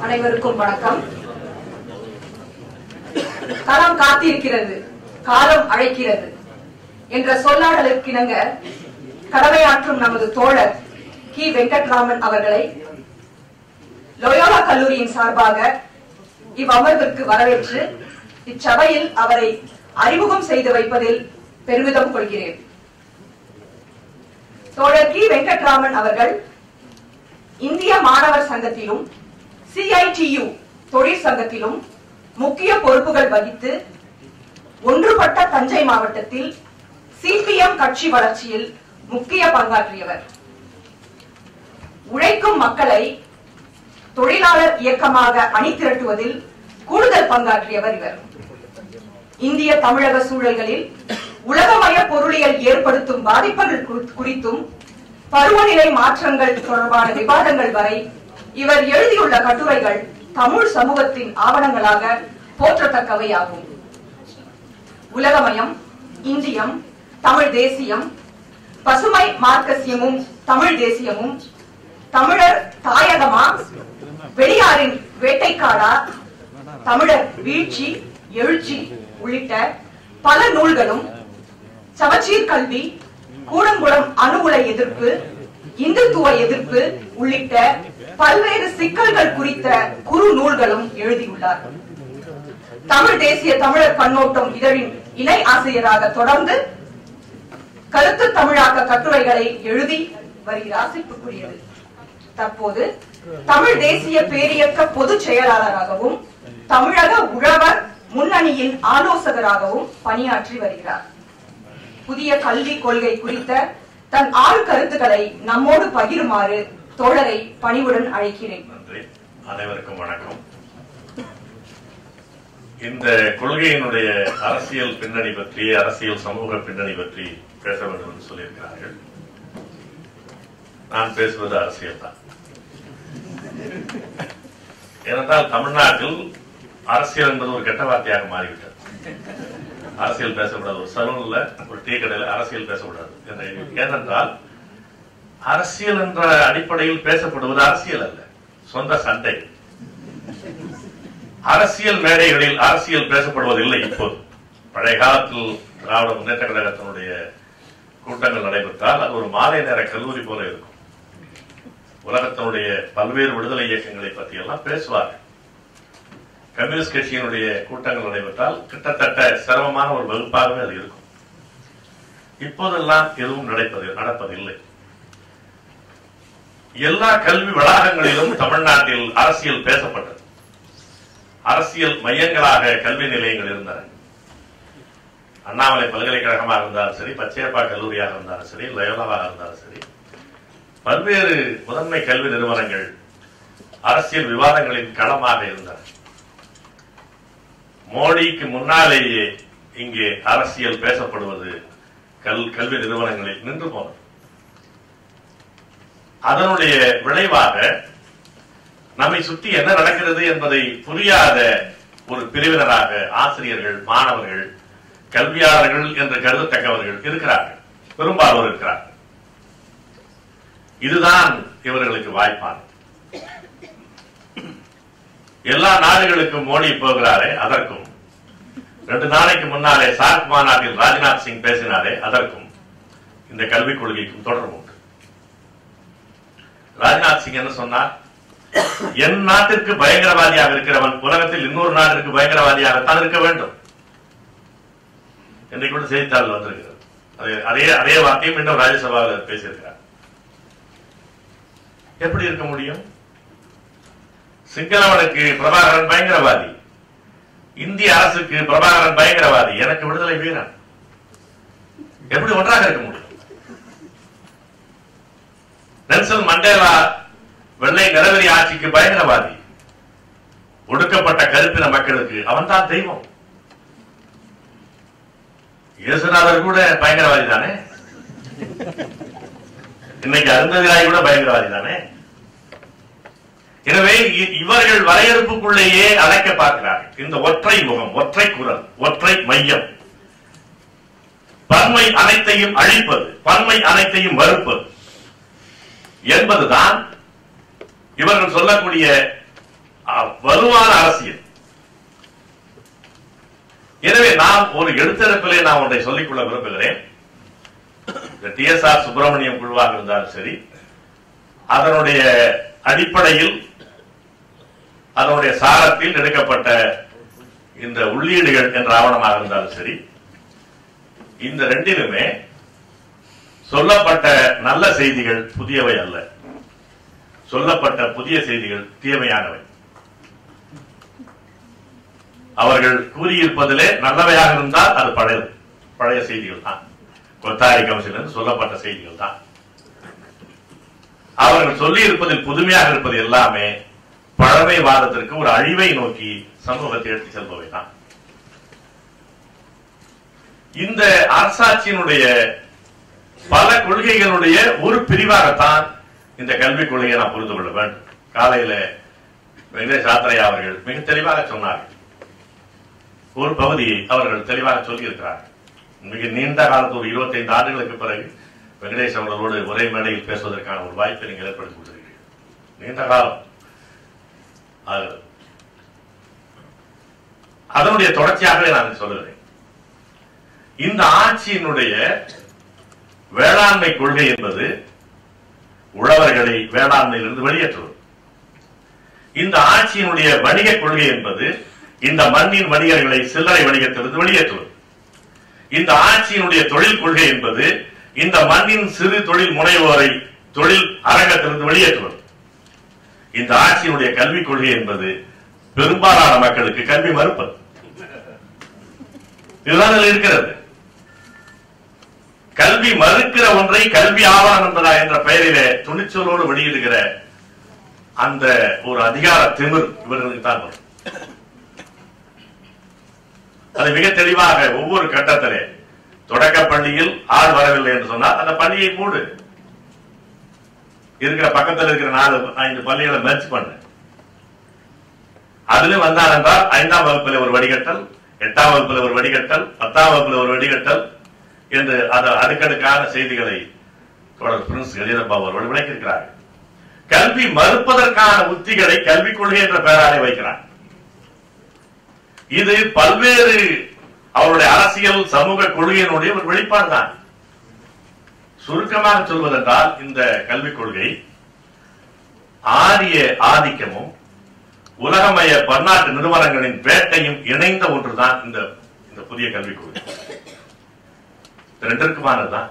அனைவருக்கும் வணக்கம் களம் காத்திருக்கிறது காலம் அழைக்கிறது என்ற சொல்லாடலுக்கிணங்க கடமையாற்றும் நமது தோழர் கி வெங்கட்ராமன் அவர்களை லோயோலா கல்லூரியின் சார்பாக இவ்வமர்விற்கு வரவேற்று இச்சபையில் அவரை அறிமுகம் செய்து வைப்பதில் பெருமிதம் கொள்கிறேன் தோழர் கி வெங்கட்ராமன் அவர்கள் இந்திய மாணவர் சங்கத்திலும் சிஐடியு தொழிற்சங்கத்திலும் முக்கிய பொறுப்புகள் வகித்து ஒன்றுபட்ட தஞ்சை மாவட்டத்தில் சிபிஎம் கட்சி வளர்ச்சியில் முக்கிய பங்காற்றியவர் உழைக்கும் மக்களை தொழிலாளர் இயக்கமாக அணி திரட்டுவதில் கூடுதல் பங்காற்றியவர் இவர் இந்திய தமிழக சூழல்களில் உலகமய பொருளியல் ஏற்படுத்தும் பாதிப்புகள் குறி- குறித்தும் பருவநிலை மாற்றங்கள் தொடர்பான விவாதங்கள் வரை இவர் எழுதியுள்ள கட்டுரைகள் தமிழ் சமூகத்தின் ஆவணங்களாக போற்றத்தக்கவையாகும் உலகமயம் இந்தியம் தமிழ் தேசியம் பசுமை மார்க்கசியமும் தமிழ் தேசியமும் தமிழர் தாயகமா வெளியாரின் வேட்டைக்காடா தமிழர் வீழ்ச்சி எழுச்சி உள்ளிட்ட பல நூல்களும் சமச்சீர் கல்வி கூடங்குளம் அணு உலை எதிர்ப்பு இந்துத்துவ எதிர்ப்பு உள்ளிட்ட பல்வேறு சிக்கல்கள் குறித்த குறு நூல்களும் எழுதியுள்ளார் தமிழ் தேசிய தமிழர் கண்ணோட்டம் இதழின் இணை ஆசிரியராக தொடர்ந்து கருத்து தமிழாக்க கட்டுரைகளை எழுதி வருகிறார் சிப்புக்குரியது தற்போது தமிழ் தேசிய பேரியக்க பொதுச் செயலாளராகவும் தமிழக உழவர் முன்னணியின் ஆலோசகராகவும் பணியாற்றி வருகிறார் புதிய கல்விக் கொள்கை குறித்த தன் ஆள் கருத்துக்களை நம்மோடு பகிருமாறு தோழரை பணிவுடன் அழைக்கிறேன் நன்றி அனைவருக்கும் வணக்கம் இந்த கொள்கையினுடைய அரசியல் பின்னணி பற்றி அரசியல் சமூக பின்னணி பற்றி பேச வேண்டும் என்று சொல்லியிருக்கிறார்கள் நான் பேசுவது அரசியல் தான் ஏனென்றால் தமிழ்நாட்டில் அரசியல் என்பது ஒரு கெட்ட வார்த்தையாக மாறிவிட்டது அரசியல் பேசக்கூடாது ஒரு சலூன்ல ஒரு டீ கடையில அரசியல் பேசக்கூடாது என்று ஏனென்றால் அரசியல் என்ற அடிப்படையில் பேசப்படுவது அரசியல் அல்ல சொந்த சண்டை அரசியல் மேடைகளில் அரசியல் பேசப்படுவதில்லை இப்போது பழைய காலத்தில் திராவிட முன்னேற்ற கழகத்தினுடைய கூட்டங்கள் நடைபெற்றால் அது ஒரு மாலை நேர கல்லூரி போல இருக்கும் உலகத்தினுடைய பல்வேறு விடுதலை இயக்கங்களை பற்றி எல்லாம் பேசுவார்கள் கம்யூனிஸ்ட் கட்சியினுடைய கூட்டங்கள் நடைபெற்றால் கிட்டத்தட்ட சிரமமான ஒரு வகுப்பாகவே அது இருக்கும் இப்போதெல்லாம் எதுவும் நடப்பது நடப்பதில்லை எல்லா கல்வி வளாகங்களிலும் தமிழ்நாட்டில் அரசியல் பேசப்பட்டது அரசியல் மையங்களாக கல்வி நிலையங்கள் இருந்தன அண்ணாமலை பல்கலைக்கழகமாக இருந்தாலும் சரி பச்சையப்பா கல்லூரியாக இருந்தாலும் சரி லயோலாவாக இருந்தாலும் சரி பல்வேறு முதன்மை கல்வி நிறுவனங்கள் அரசியல் விவாதங்களின் களமாக இருந்தன மோடிக்கு முன்னாலேயே இங்கே அரசியல் பேசப்படுவது கல் கல்வி நிறுவனங்களில் நின்று போனது அதனுடைய விளைவாக நம்மை சுற்றி என்ன நடக்கிறது என்பதை புரியாத ஒரு பிரிவினராக ஆசிரியர்கள் மாணவர்கள் கல்வியாளர்கள் என்று கருதத்தக்கவர்கள் இருக்கிறார்கள் பெரும்பாலோர் இருக்கிறார்கள் இதுதான் இவர்களுக்கு வாய்ப்பானது எல்லா நாடுகளுக்கும் மோடி போகிறாரே அதற்கும் ரெண்டு நாளைக்கு முன்னாலே சார்க் மாநாட்டில் ராஜ்நாத் சிங் பேசினாரே அதற்கும் இந்த கல்விக் கொள்கைக்கும் தொடர்பு உண்டு ராஜ்நாத் சிங் என்ன சொன்னார் என் நாட்டிற்கு பயங்கரவாதியாக இருக்கிறவன் உலகத்தில் இன்னொரு நாட்டிற்கு பயங்கரவாதியாகத்தான் இருக்க வேண்டும் இன்றைக்கு கூட செய்தித்தாள் வந்திருக்கிறது அதே அதே அதே வார்த்தையும் மீண்டும் ராஜ்யசபாவில் பேசியிருக்கிறார் எப்படி இருக்க முடியும் சிங்களவனுக்கு பிரபாகரன் பயங்கரவாதி இந்திய அரசுக்கு பிரபாகரன் பயங்கரவாதி எனக்கு விடுதலை வீரன் எப்படி ஒன்றாக இருக்க முடியும் நெல்சன் மண்டேலா வெள்ளை நிறவெறி ஆட்சிக்கு பயங்கரவாதி ஒடுக்கப்பட்ட கருப்பின மக்களுக்கு அவன்தான் தெய்வம் இயேசுநாதர் கூட பயங்கரவாதி தானே இன்னைக்கு அருந்ததிராய் கூட பயங்கரவாதி தானே எனவே இ- இவர்கள் வரையறுப்புக்குள்ளேயே அழைக்க பார்க்கிறார்கள் இந்த ஒற்றை முகம் ஒற்றை குரல் ஒற்றை மையம் பன்மை அனைத்தையும் அழிப்பது பன்மை அனைத்தையும் மறுப்பது என்பதுதான் இவர்கள் சொல்லக்கூடிய அ- வலுவான அரசியல் எனவே நாம் ஒரு எழுத்தரப்பிலே நான் ஒன்றை சொல்லிக்கொள்ள விரும்புகிறேன் இந்த டிஎஸ்ஆர் சுப்பிரமணியம் குழுவாக இருந்தாலும் சரி அதனுடைய அடிப்படையில் அதனுடைய சாரத்தில் எடுக்கப்பட்ட இந்த உள்ளீடுகள் என்ற ஆவணமாக இருந்தாலும் சரி இந்த ரெண்டிலுமே சொல்லப்பட்ட நல்ல செய்திகள் புதியவை அல்ல சொல்லப்பட்ட புதிய செய்திகள் தீமையானவை அவர்கள் கூறியிருப்பதிலே நல்லவையாக இருந்தால் அது பழையது பழைய செய்திகள் தான் கொத்தாரி கமிஷனிலிருந்து சொல்லப்பட்ட செய்திகள் தான் அவர்கள் சொல்லி இருப்பதில் புதுமையாக இருப்பது எல்லாமே பழமைவாதத்திற்கு ஒரு அழிவை நோக்கி சமூகத்தை எடுத்து செல்பவை தான் இந்த அரசாட்சியினுடைய பல கொள்கைகளுடைய ஒரு பிரிவாகத்தான் இந்த கல்விக் கொள்கையை நாம் புரிந்து கொள்ள வேண்டும் காலையில வெங்கடேஷ் ஆத்திரையா அவர்கள் மிக தெளிவாக சொன்னார்கள் ஒரு பகுதியை அவர்கள் தெளிவாக சொல்லியிருக்கிறார்கள் மிக நீண்ட காலத்து ஒரு 25 ஆண்டுகளுக்கு பிறகு வெங்கடேஷ் அவர்களோடு ஒரே மேடையில் பேசுவதற்கான ஒரு வாய்ப்பை நீங்கள் ஏற்படுத்தி கொடுத்திருக்கிறீர்கள் நீண்ட காலம் ஆகிறது. அதனுடைய தொடர்ச்சியாகவே நான் சொல்லுகிறேன் இந்த ஆட்சியினுடைய வேளாண்மை கொள்கை என்பது உழவர்களை வேளாண்மையிலிருந்து வெளியேற்றுவது இந்த ஆட்சியினுடைய வணிக கொள்கை என்பது இந்த மண்ணின் வணிகர்களை சில்லறை வணிகத்திலிருந்து வெளியேற்றுவது இந்த ஆட்சியினுடைய தொழில் கொள்கை என்பது இந்த மண்ணின் சிறு தொழில் முனைவோரை தொழில் அரங்கத்திலிருந்து வெளியேற்றுவது இந்த ஆட்சியினுடைய கல்விக் கொள்கை என்பது பெரும்பாலான மக்களுக்கு கல்வி மறுப்பது இதுதான் இதுல இருக்கிறது கல்வி மறுக்கிற ஒன்றை கல்வி ஆவணம் என்பதா என்ற பெயரிலே துணிச்சலோடு வெளியிடுகிற அந்த ஒரு அதிகார திமிர் இவர்களுக்கு தான் வரும் அது மிக தெளிவாக ஒவ்வொரு கட்டத்திலே தொடக்க பள்ளியில் ஆள் வரவில்லை என்று சொன்னால் அந்த பள்ளியை மூடு இருக்கிற பக்கத்தில் இருக்கிற நாலு ஐந்து பள்ளிகளை மெர்ச் பண்ணு அதுல வந்தான் என்றால் ஐந்தாம் வகுப்பில் ஒரு வடிகட்டல் எட்டாம் வகுப்பில் ஒரு வடிகட்டல் பத்தாம் வகுப்பில் ஒரு வடிகட்டல் என்று அது அடுக்கடுக்கான செய்திகளை தொடர் பிரின்ஸ் கஜேதப்பா அவர்கள் விளக்கியிருக்கிறார்கள் கல்வி மறுப்பதற்கான உத்திகளை கல்விக் கொள்கை என்ற பெயராலே வைக்கிறார் இது பல்வேறு அவருடைய அரசியல் சமூக கொள்கையினுடைய ஒரு வெளிப்பாடுதான் சுருக்கமாக சொல்வதென்றால் இந்த கல்விக் கொள்கை ஆரிய ஆதிக்கமும் உலகமய பன்னாட்டு நிறுவனங்களின் வேட்டையும் இணைந்த ஒன்றுதான் இந்த இந்த புதிய கல்விக் கொள்கை இது ரெண்டிற்குமானதுதான்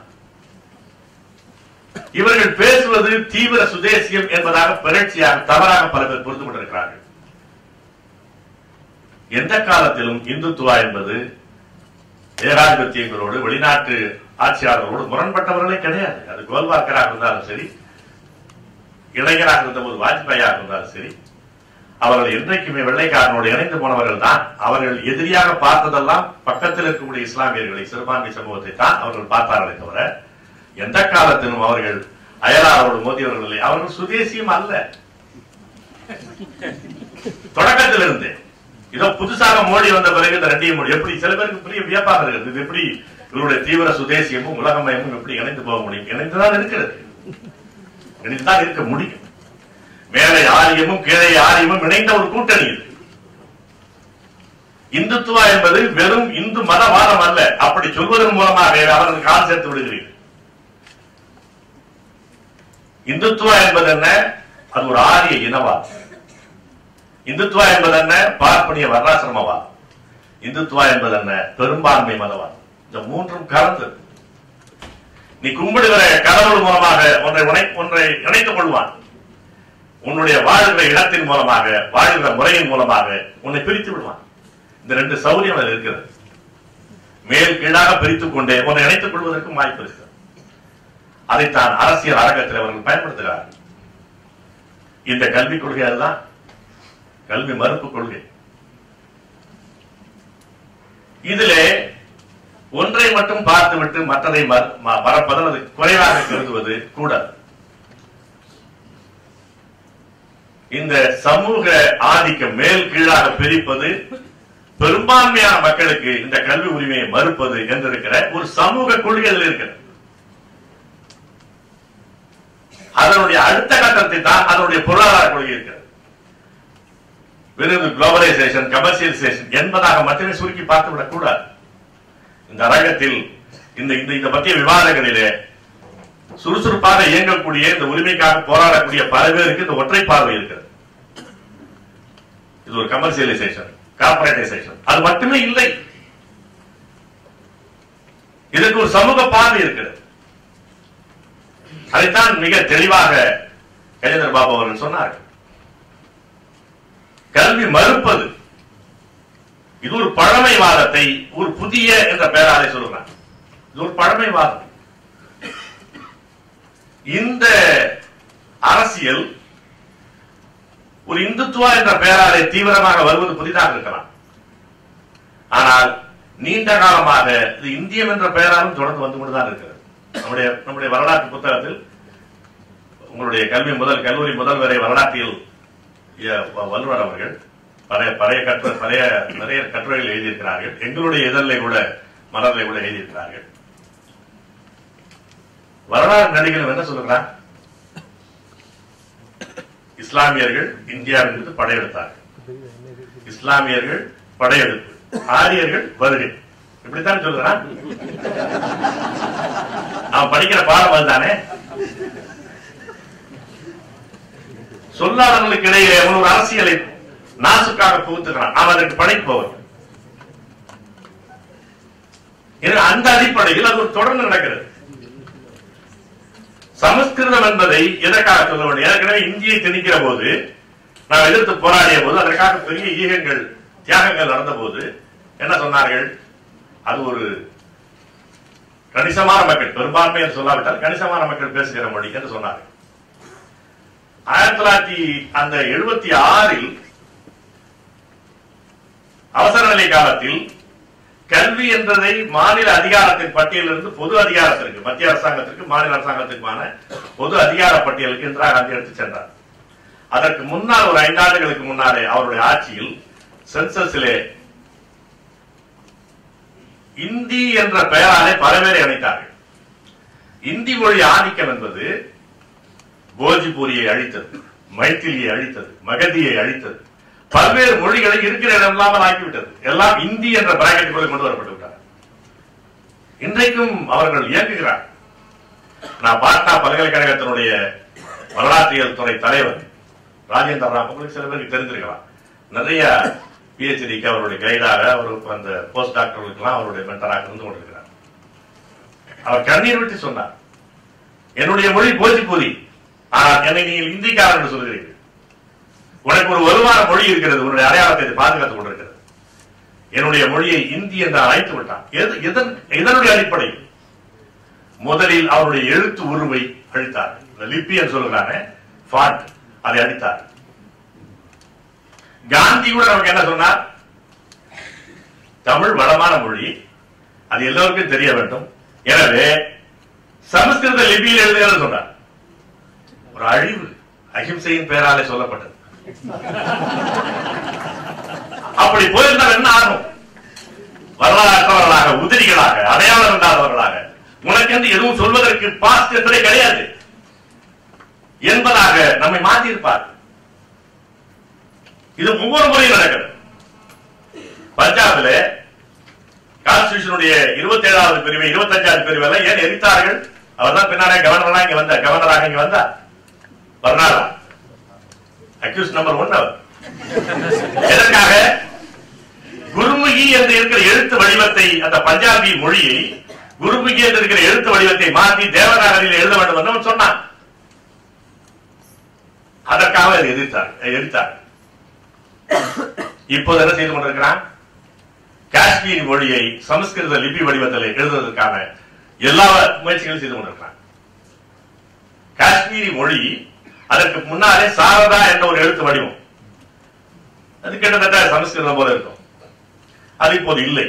இவர்கள் பேசுவது தீவிர சுதேசியம் என்பதாக புரட்சியாக தவறாக பல பேர் புரிந்து கொண்டிருக்கிறார்கள் எந்த காலத்திலும் இந்துத்துவா என்பது ஏகாதிபத்தியங்களோடு வெளிநாட்டு ஆட்சியாளர்களோடு முரண்பட்டவர்களே கிடையாது அது கோல்வாக்கராக இருந்தாலும் சரி இளைஞராக இருந்த ஒரு வாஜ்பாயாக இருந்தாலும் சரி அவர்கள் என்றைக்குமே வெள்ளைக்காரனோடு இணைந்து போனவர்கள் தான் அவர்கள் எதிரியாக பார்த்ததெல்லாம் பக்கத்தில் இருக்கக்கூடிய இஸ்லாமியர்களை சிறுபான்மை சமூகத்தை தான் அவர்கள் பார்த்தார்களே தவிர எந்த காலத்திலும் அவர்கள் அயலாரோடு மோதியவர்கள் இல்லை அவர்கள் சுதேசியம் அல்ல தொடக்கத்திலிருந்து இதோ புதுசாக மோடி வந்த பிறகு இந்த ரெண்டையும் மோடி எப்படி சில பேருக்கு பெரிய வியப்பாக இருக்கிறது இது எப்படி இவருடைய தீவிர சுதேசியமும் உலகமயமும் எப்படி இணைந்து போக முடியும் இணைந்துதான் இருக்கிறது இணைந்துதான் இருக்க முடியும் மேலே ஆரியமும் கீழே ஆரியமும் இணைந்த ஒரு கூட்டணி இது இந்துத்துவா என்பது வெறும் இந்து மதவாதம் அல்ல அப்படி சொல்வதன் மூலமாக அவர்கள் கால் சேர்த்து விடுகிறீர்கள் இந்துத்துவா என்பது என்ன அது ஒரு ஆரிய இனவாதம் இந்துத்துவா என்பது என்ன பார்ப்பனிய வர்ணாசிரமவாதம் இந்துத்துவா என்பது என்ன பெரும்பான்மை மதவாதம் இந்த மூன்றும் கலந்தது நீ கும்பிடுகிற கடவுள் மூலமாக ஒன்றை உனை- ஒன்றை இணைத்துக் கொள்வான் உன்னுடைய வாழ்கிற இடத்தின் மூலமாக வாழ்கிற முறையின் மூலமாக உன்னை பிரித்து விடுவான் இந்த ரெண்டு சௌரியம் அதில் இருக்கிறது மேல் கீழாக பிரித்துக் கொண்டே உன்னை இணைத்துக் கொள்வதற்கும் வாய்ப்பு இருக்கிறது அதைத்தான் அரசியல் அரங்கத்தில் அவர்கள் பயன்படுத்துகிறார்கள் இந்த கல்விக் கொள்கை அதுதான் கல்வி மறுப்பு கொள்கை இதிலே ஒன்றை மட்டும் பார்த்துவிட்டு மற்றதை மற- ம- மறப்பது அது குறைவாக கருதுவது கூடாது இந்த சமூக ஆதிக்கம் மேல் கீழாக பிரிப்பது பெரும்பான்மையான மக்களுக்கு இந்த கல்வி உரிமையை மறுப்பது என்றிருக்கிற ஒரு சமூக கொள்கை அதில் இருக்கிறது அதனுடைய அடுத்த கட்டத்தை தான் அதனுடைய பொருளாதார கொள்கை இருக்கிறது வெறும் குளோபலைசேஷன் கமர்சியலைசேஷன் என்பதாக மட்டுமே சுருக்கி பார்த்து விடக் கூடாது இந்த அரங்கத்தில் இந்த இந்த இந்த பற்றிய விவாதங்களிலே சுறுசுறுப்பாக இயங்கக்கூடிய இந்த உரிமைக்காக போராடக்கூடிய பல பேருக்கு இந்த ஒற்றை பார்வை இருக்கிறது இது ஒரு கமர்சியலைசேஷன் கார்பரேட்டைசேஷன் அது மட்டுமே இல்லை இதற்கு ஒரு சமூக பார்வை இருக்கிறது அதைத்தான் மிக தெளிவாக கஜேந்திர பாபு அவர்கள் சொன்னார்கள் கல்வி மறுப்பது இது ஒரு பழமைவாதத்தை ஒரு புதிய என்ற பெயராலே சொல்றாங்க இது ஒரு பழமைவாதம் இந்த அரசியல் ஒரு இந்துத்துவா என்ற பெயராலே தீவிரமாக வருவது புதிதாக இருக்கலாம் ஆனால் நீண்ட காலமாக இது இந்தியம் என்ற பெயராலும் தொடர்ந்து வந்து கொண்டுதான் இருக்கிறது நம்முடைய நம்முடைய வரலாற்று புத்தகத்தில் உங்களுடைய கல்வி முதல் கல்லூரி முதல் வரை வரலாற்றில் இய- வ- வல்லுவர் அவர்கள் பழைய பழைய கற்று பழைய நிறைய கட்டுரைகள் எழுதியிருக்கிறார்கள் எங்களுடைய இதழிலே கூட மலரிலே கூட எழுதியிருக்கிறார்கள் வரலாறு நடிகர்கள் என்ன சொல்லுகிறார் இஸ்லாமியர்கள் இந்தியாவின் மீது படையெடுத்தார்கள் இஸ்லாமியர்கள் படையெடுப்பு ஆரியர்கள் வருகை இப்படித்தான் சொல்லுகிறான் அவன் படிக்கிற பாடம் அதுதானே சொல்லாதவர்களுக்கு இடையிலே அவன் ஒரு அரசியலை நாசுக்காக புகுத்துகிறான் அவன் அதற்கு படைப்பவர் எனவே அந்த அடிப்படையில் அது ஒரு தொடர்ந்து நடக்கிறது சமஸ்கிருதம் என்பதை எதற்காக சொல்ல வேண்டும் ஏற்கனவே இந்தியை திணிக்கிற போது நாம் எதிர்த்து போராடிய போது அதற்காக பெரிய ஈகங்கள் தியாகங்கள் நடந்த போது என்ன சொன்னார்கள் அது ஒரு கணிசமான மக்கள் பெரும்பான்மை என்று சொல்லாவிட்டால் கணிசமான மக்கள் பேசுகிற மொழி என்று சொன்னார்கள் ஆயிரத்தி தொள்ளாயிரத்தி அந்த எழுபத்தி ஆறில் அவசர நிலை காலத்தில் கல்வி என்றதை மாநில அதிகாரத்தின் பட்டியலிருந்து பொது அதிகாரத்திற்கு மத்திய அரசாங்கத்திற்கு மாநில அரசாங்கத்திற்குமான பொது அதிகார பட்டியலுக்கு இந்திரா காந்தி எடுத்துச் சென்றார் அதற்கு முன்னால் ஒரு ஐந்தாண்டுகளுக்கு முன்னாலே அவருடைய ஆட்சியில் சென்சஸிலே இந்தி என்ற பெயராலே பல பேரை அழைத்தார்கள் இந்தி மொழி ஆதிக்கம் என்பது போஜ்பூரியை அழித்தது மைத்திலியை அழித்தது மகதியை அழித்தது பல்வேறு மொழிகளை இருக்கிற இடம் இல்லாமல் ஆக்கிவிட்டது எல்லாம் இந்தி என்ற பிராக்கெட்டுக்குள்ளே கொண்டு வரப்பட்டு விட்டார் இன்றைக்கும் அவர்கள் இயங்குகிறார் நான் பாட்னா பல்கலைக்கழகத்தினுடைய வரலாற்றியல் துறை தலைவர் ராஜேந்திர ராம் உங்களுக்கு சில பேருக்கு தெரிஞ்சிருக்கலாம் நிறைய பிஹெச்டிக்கு அவருடைய கைடாக அவருக்கு அந்த போஸ்ட் டாக்டர்களுக்கெல்லாம் அவருடைய மென்டராக இருந்து கொண்டிருக்கிறார் அவர் கண்ணீர் விட்டு சொன்னார் என்னுடைய மொழி போஜ்பூரி ஆனால் என்னை நீங்கள் இந்திக்காரன் என்று சொல்கிறீர்கள் உனக்கு ஒரு வருமான மொழி இருக்கிறது உன்னுடைய அடையாளத்தை இது பாதுகாத்துக் கொண்டிருக்கிறது என்னுடைய மொழியை இந்தி என்று அழைத்து விட்டான் எது எதன் இதனுடைய அடிப்படையில் முதலில் அவருடைய எழுத்து உருவை அழித்தார் இந்த லிப்பி என்று சொல்கிறானே ஃபாண்ட் அதை அடித்தார் காந்தி கூட நமக்கு என்ன சொன்னார் தமிழ் வளமான மொழி அது எல்லோருக்கும் தெரிய வேண்டும் எனவே சமஸ்கிருத லிபியில் எழுதுகிறது சொன்னார் ஒரு அழிவு அகிம்சையின் பெயராலே சொல்லப்பட்டது அப்படி போயிருந்தால் என்ன ஆகும் வரலாற்றவர்களாக உதிரிகளாக அடையாளம் இல்லாதவர்களாக உனக்கென்று எதுவும் சொல்வதற்கு பாஸ்ட் என்பதே கிடையாது என்பதாக நம்மை மாற்றியிருப்பார் இது ஒவ்வொரு முறையும் நடக்கிறது பஞ்சாபில் கான்ஸ்டியூஷனுடைய இருபத்தி ஏழாவது பிரிவு இருபத்தி அஞ்சாவது பிரிவு ஏன் எரித்தார்கள் அவர் தான் பின்னாலே கவர்னரா இங்க வந்தார் கவர்னராக இங்க வந்தார் பர்னாலா அக்யூஸ் நம்பர் ஒன் அவர் எதற்காக குருமுகி என்று இருக்கிற எழுத்து வடிவத்தை அந்த பஞ்சாபி மொழியை குருமுகி என்று இருக்கிற எழுத்து வடிவத்தை மாற்றி தேவநாகரில் எழுத வேண்டும் என்று அவன் சொன்னான் அதற்காக அதை எதிர்த்தார் எதிர்த்தார் இப்போது என்ன செய்து கொண்டிருக்கிறான் காஷ்மீரி மொழியை சமஸ்கிருத லிபி வடிவத்தில் எழுதுவதற்கான எல்லா முயற்சிகளும் செய்து கொண்டிருக்கிறான் காஷ்மீரி மொழி அதற்கு முன்னாலே சாரதா என்ற ஒரு எழுத்து வடிவம் அது கிட்டத்தட்ட சமஸ்கிருதம் போல இருக்கும் அது இப்போது இல்லை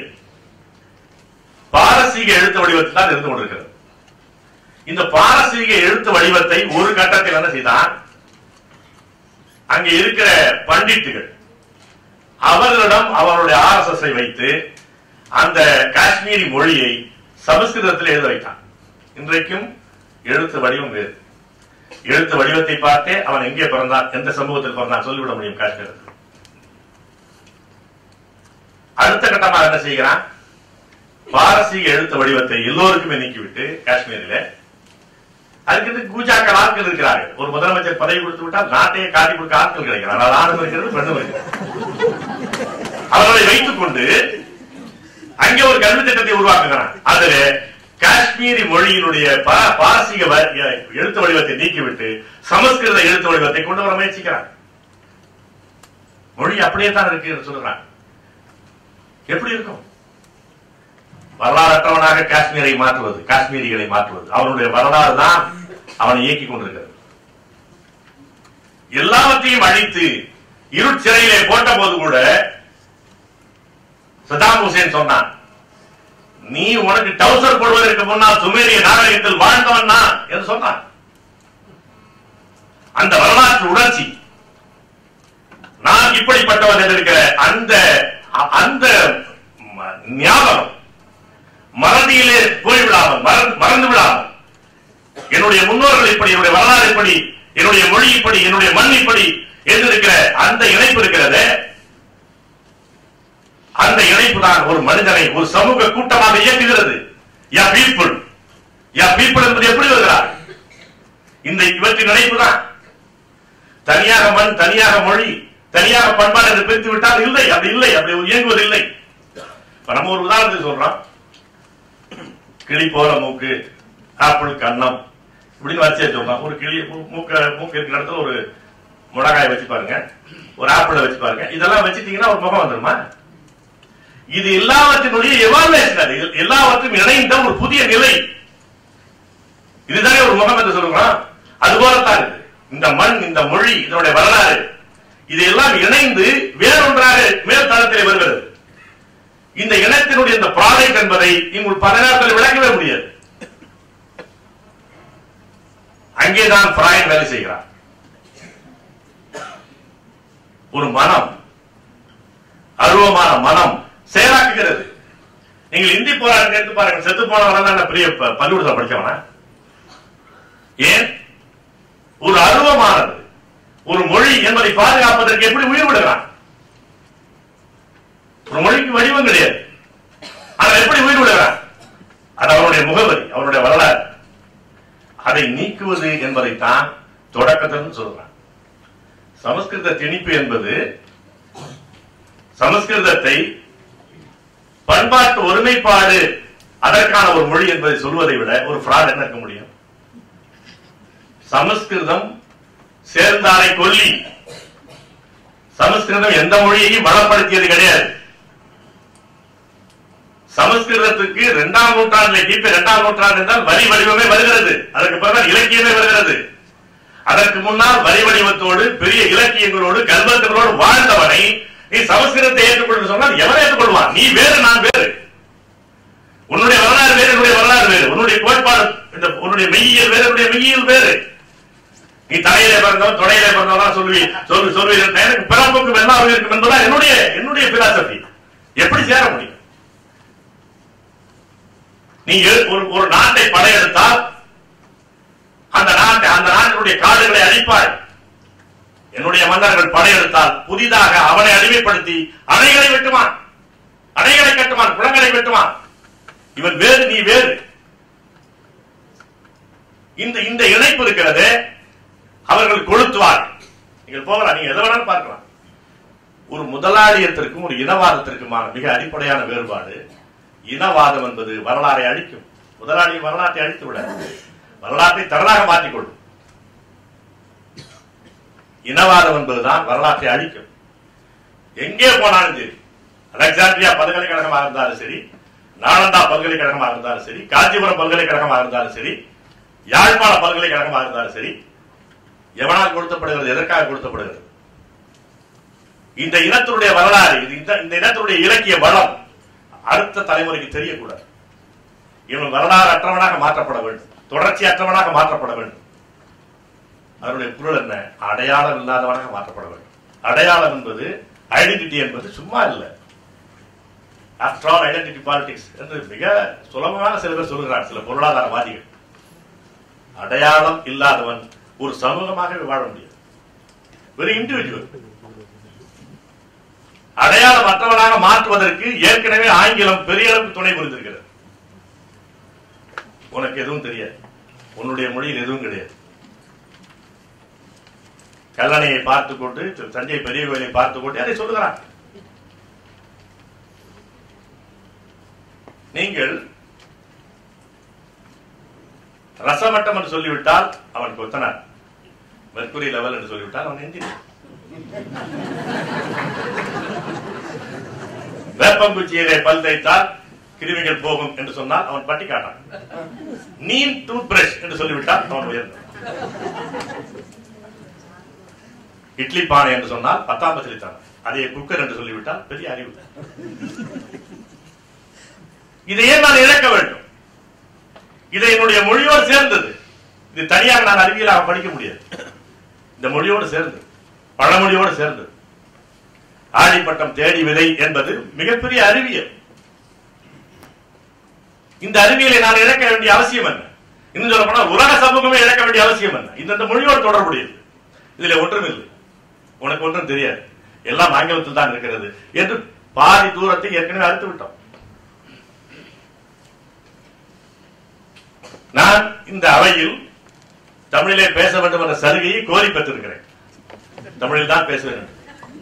பாரசீக எழுத்து வடிவத்தில் தான் இருந்து கொண்டிருக்கிறது இந்த பாரசீக எழுத்து வடிவத்தை ஒரு கட்டத்தில் என்ன செய்தான் அங்கே இருக்கிற பண்டிட்டுகள் அவர்களிடம் அவருடைய ஆர்எஸ்எஸ் வைத்து அந்த காஷ்மீரி மொழியை சமஸ்கிருதத்தில் எழுத வைத்தான் இன்றைக்கும் எழுத்து வடிவம் வேறு எழுத்து வடிவத்தை பார்த்தே அவன் எங்கே பிறந்தான் எந்த சமூகத்தில் பிறந்தான் சொல்லிவிட முடியும் காஷ்மீரத்தில் அடுத்த கட்டமாக என்ன செய்கிறான் பாரசீக எழுத்து வடிவத்தை எல்லோருக்குமே நீக்கிவிட்டு காஷ்மீரில அதுக்கு கூஜாக்கள் ஆட்கள் இருக்கிறார்கள் ஒரு முதலமைச்சர் பதவி கொடுத்து விட்டால் நாட்டையே காட்டி கொடுக்க ஆட்கள் கிடைக்கிறார் அது ஆணும் இருக்கிறது பெண்ணும் இருக்கிறது அவர்களை வைத்துக் கொண்டு அங்கே ஒரு கல்வி திட்டத்தை உருவாக்குகிறான் அதுல காஷ்மீரி மொழியினுடைய பா- பாரசீக வ- எழுத்து வடிவத்தை நீக்கிவிட்டு சமஸ்கிருத எழுத்து வடிவத்தை கொண்டு வர முயற்சிக்கிறான் மொழி அப்படியே தான் இருக்கு என்று சொல்கிறான் எப்படி இருக்கும் வரலாறற்றவனாக காஷ்மீரை மாற்றுவது காஷ்மீரிகளை மாற்றுவது அவனுடைய வரலாறு தான் அவனை இயக்கிக் கொண்டிருக்கிறது எல்லாவற்றையும் அழித்து இருட்சிறையிலே போட்ட போது கூட சதாம் ஹுசேன் சொன்னான் நீ உனக்கு டவுசர் போடுவதற்கு முன்னால் சுமேரிய நாகரிகத்தில் வாழ்ந்தவன் தான் என்று சொன்னான் அந்த வரலாற்று உணர்ச்சி நான் இப்படிப்பட்டவன் என்று இருக்கிற அந்த அ- அந்த ம- ஞாபகம் மறதியிலே போய்விடாமல் மறந்து மறந்து விடாமல் என்னுடைய முன்னோர்கள் இப்படி என்னுடைய வரலாறு இப்படி என்னுடைய மொழி இப்படி என்னுடைய மண் இப்படி என்று இருக்கிற அந்த இணைப்பு இருக்கிறது அந்த இணைப்பு தான் ஒரு மனிதனை ஒரு சமூக கூட்டமாக இயக்குகிறது யா பீப்புள் யா பீப்புள் என்பது எப்படி வருகிறார் இந்த இவற்றின் இணைப்பு தான் தனியாக மண் தனியாக மொழி தனியாக பண்பாடு என்று பிரித்து விட்டால் இல்லை அப்படி இல்லை அப்படி இயங்குவது இல்லை இப்ப நம்ம ஒரு உதாரணத்துக்கு சொல்றோம் கிளி போல மூக்கு ஆப்பிள் கண்ணம் இப்படின்னு வச்சே சொல்றோம் ஒரு கிளி மூ- மூக்க மூக்கு இருக்கிற இடத்துல ஒரு மிளகாய் வச்சு பாருங்க ஒரு ஆப்பிளை வச்சு பாருங்க இதெல்லாம் வச்சுட்டீங்கன்னா ஒரு முகம் வந்துருமா இது எல்லாவற்றினுடைய எவாலுவேஷன் அது இது எல்லாவற்றும் இணைந்த ஒரு புதிய நிலை இதுதானே ஒரு முகம் என்று சொல்றோம் அது போலத்தான் இது இந்த மண் இந்த மொழி இதனுடைய வரலாறு இது எல்லாம் இணைந்து வேறொன்றாக மேல் தளத்திலே வருகிறது இந்த இனத்தினுடைய இந்த ப்ராடக்ட் என்பதை நீங்கள் பதினாறுகள் விளக்கவே முடியாது அங்கேதான் பிராயன் வேலை செய்கிறார் ஒரு மனம் அருவமான மனம் செயலாக்குகிறது நீங்கள் இந்தி போராட்டம் எடுத்து பாருங்க செத்து போனவன தான் பெரிய ப- பள்ளிக்கூடத்தில் படிச்சவன ஏன் ஒரு அருவமானது ஒரு மொழி என்பதை பாதுகாப்பதற்கு எப்படி உயிர் விடுகிறான் ஒரு மொழிக்கு வடிவம் கிடையாது ஆனா எப்படி உயிர் விடுகிறான் அது அவனுடைய முகவரி அவனுடைய வரலாறு அதை நீக்குவது என்பதைத்தான் தொடக்கத்தில் சொல்றான் சமஸ்கிருத திணிப்பு என்பது சமஸ்கிருதத்தை பண்பாட்டு ஒருமைப்பாடு அதற்கான ஒரு மொழி என்பதை சொல்வதை விட ஒரு ஃப்ராட் என்ன இருக்க முடியும் சமஸ்கிருதம் சேர்ந்தாரை கொல்லி சமஸ்கிருதம் எந்த மொழியையும் வளப்படுத்தியது கிடையாது சமஸ்கிருதத்துக்கு இரண்டாம் நூற்றாண்டில் கிபி இரண்டாம் நூற்றாண்டு என்றால் வரி வடிவமே வருகிறது அதற்கு பிறகு இலக்கியமே வருகிறது அதற்கு முன்னால் வரி வடிவத்தோடு பெரிய இலக்கியங்களோடு கல்வெட்டுகளோடு வாழ்ந்தவனை நீ சமஸ்கிருதத்தை ஏற்றுக்கொண்டு சொன்னால் எவனை ஏற்றுக்கொள்வான் நீ வேறு நான் வேறு உன்னுடைய வரலாறு வேறு என்னுடைய வரலாறு வேறு உன்னுடைய கோட்பாடு இந்த உன்னுடைய மெய்யியல் வேறு என்னுடைய மெய்யியல் வேறு நீ தலையிலே பிறந்தவன் தொடையிலே பிறந்தவன் சொல்லி சொல்லு சொல்வீர்கள் எனக்கு பிறப்புக்கும் எல்லாரும் இருக்கும் என்பதா என்னுடைய என்னுடைய பிலாசபி எப்படி சேர முடியும் நீ எ- ஒரு ஒரு நாட்டை படையெடுத்தால் அந்த நாட்டை அந்த நாட்டினுடைய காடுகளை அழிப்பாய் என்னுடைய மன்னர்கள் படையெடுத்தால் புதிதாக அவனை அடிமைப்படுத்தி அணைகளை வெட்டுவான் அணைகளை கட்டுவான் குளங்களை வெட்டுவான் இவன் வேறு நீ வேறு இந்த இந்த இணைப்பு இருக்கிறது அவர்கள் கொளுத்துவார் நீங்கள் போகலாம் நீங்க எதை வேணாலும் பார்க்கலாம் ஒரு முதலாளியத்திற்கும் ஒரு இனவாதத்திற்குமான மிக அடிப்படையான வேறுபாடு இனவாதம் என்பது வரலாறை அழிக்கும் முதலாளி வரலாற்றை அழித்து விட வரலாற்றை தரலாக மாற்றிக்கொள்ளும் இனவாதம் என்பதுதான் வரலாற்றை அழிக்கும் எங்கே போனாலும் சரி அலெக்சாண்ட்ரியா பல்கலைக்கழகமாக இருந்தாலும் சரி நாலந்தா பல்கலைக்கழகமாக இருந்தாலும் சரி காஞ்சிபுரம் பல்கலைக்கழகமாக இருந்தாலும் சரி யாழ்ப்பாண பல்கலைக்கழகமாக இருந்தாலும் சரி எவனால் கொடுத்தப்படுகிறது எதற்காக கொடுத்தப்படுகிறது இந்த இனத்தினுடைய வரலாறு இது இந்த இந்த இனத்தினுடைய இலக்கிய வளம் அடுத்த தலைமுறைக்கு தெரியக்கூடாது இவன் வரலாறு அற்றவனாக மாற்றப்பட வேண்டும் தொடர்ச்சி அற்றவனாக மாற்றப்பட வேண்டும் அதனுடைய பொருள் என்ன அடையாளம் இல்லாதவனாக மாற்றப்பட வேண்டும் அடையாளம் என்பது ஐடென்டிட்டி என்பது சும்மா இல்லை ஆஃப்டர் ஆல் ஐடென்டிட்டி பாலிடிக்ஸ் என்று மிக சுலபமாக சில பேர் சொல்கிறார் சில பொருளாதாரவாதிகள் அடையாளம் இல்லாதவன் ஒரு சமூகமாகவே வாழ முடியாது ஒரு இண்டிவிஜுவல் அடையாளமற்றவனாக மாற்றுவதற்கு ஏற்கனவே ஆங்கிலம் பெரிய அளவுக்கு துணை புரிந்திருக்கிறது உனக்கு எதுவும் தெரியாது உன்னுடைய மொழியில் எதுவும் கிடையாது கல்லணையை பார்த்துக் கொண்டு தஞ்சை பெரிய கோயிலை பார்த்துக் கொண்டு அதை சொல்லுகிறான் நீங்கள் ரசமட்டம் என்று சொல்லிவிட்டால் அவன் கொத்தனார் மெர்க்குரி லெவல் என்று சொல்லிவிட்டால் அவன் எந்திரி வேப்பங்குச்சியிலே பல் தேய்த்தால் கிருமிகள் போகும் என்று சொன்னால் அவன் பட்டி காட்டான் நீன் டூத் பிரஷ் என்று சொல்லிவிட்டால் அவன் உயர்ந்தான் இட்லி பானை என்று சொன்னால் பத்தாம் பச்சலித்தான் அதே குக்கர் என்று சொல்லிவிட்டால் பெரிய அறிவு இதையே நான் இழக்க வேண்டும் இதை என்னுடைய மொழியோடு சேர்ந்தது இது தனியாக நான் அறிவியலாக படிக்க முடியாது இந்த மொழியோடு சேர்ந்தது பழமொழியோடு சேர்ந்தது ஆழிப்பட்டம் தேடி விதை என்பது மிகப்பெரிய அறிவியல் இந்த அறிவியலை நான் இழக்க வேண்டிய அவசியம் என்ன இன்னும் சொல்ல போனால் உலக சமூகமே இழக்க வேண்டிய அவசியம் என்ன இந்த இந்த மொழியோடு தொடர்புடையது இதுல ஒன்றும் இல்லை உனக்கு ஒன்றும் தெரியாது எல்லாம் ஆங்கிலத்தில் தான் இருக்கிறது என்று பாதி தூரத்தை ஏற்கனவே அறுத்து விட்டோம் நான் இந்த அவையில் தமிழிலே பேச வேண்டும் என்ற சலுகையை கோரி பெற்றிருக்கிறேன் தமிழில் தான் பேசுவேன் என்று.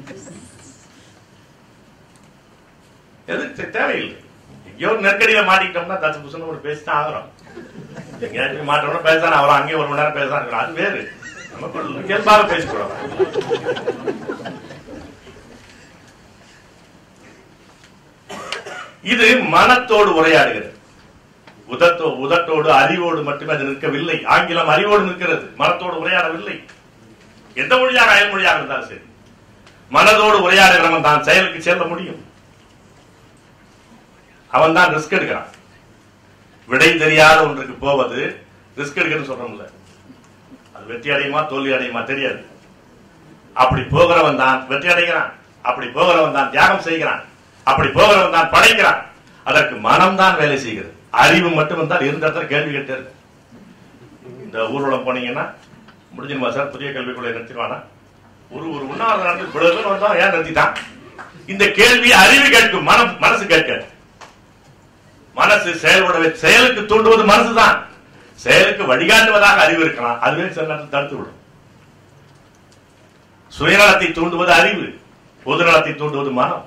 எதுக்கு தேவையில்லை எங்கேயோ ஒரு நெருக்கடியில மாட்டிக்கிட்டோம்னா தச்சு புசுன்னு ஒரு பேசிதான் ஆகிறோம் எங்கேயாச்சும் மாற்றோம்னா பேசான அவரும் அங்கேயே ஒரு மணி நேரம் பேசான் அது வேறு நம்ம இயல்பாக பேசிக்கிறோம் இது மனத்தோடு உரையாடுகிறது உதத்தோ உதட்டோடு அறிவோடு மட்டுமே அது நிற்கவில்லை ஆங்கிலம் அறிவோடு நிற்கிறது மனத்தோடு உரையாடவில்லை எந்த மொழியாக அயல் மொழியாக இருந்தாலும் சரி மனதோடு உரையாடுகிறவன் தான் செயலுக்கு செல்ல முடியும் அவன் தான் ரிஸ்க் எடுக்கிறான் விடை தெரியாத ஒன்றுக்கு போவது ரிஸ்க் எடுக்கணும்னு சொல்றோம்ல அது வெற்றி அடையுமா தோல்வி அடையுமா தெரியாது அப்படி போகிறவன் தான் வெற்றி அடைகிறான் அப்படி போகிறவன் தான் தியாகம் செய்கிறான் அப்படி போகிறவன் தான் படைக்கிறான் அதற்கு மனம் தான் வேலை செய்கிறது அறிவு மட்டும் இருந்தால் இருந்த இடத்துல கேள்வி கேட்டே இருக்கு இந்த ஊர்வலம் போனீங்கன்னா முடிஞ்சிருமா சார் புதிய கல்விக் கொள்கை நிறுத்திடுவானா ஒரு ஒரு உண்ணாவிரத நடந்து இவ்வளவு தூரம் வந்தா ஏன் நிறுத்திட்டான் இந்த கேள்வி அறிவு கேட்கும் மனம் மனசு கேட்காது மனசு செயல்பட செயலுக்கு தூண்டுவது மனசுதான் செயலுக்கு வழிகாட்டுவதாக அறிவு இருக்கலாம் அதுவே சில நேரத்தில் தடுத்து விடும் சுயநலத்தை தூண்டுவது அறிவு பொதுநலத்தை தூண்டுவது மனம்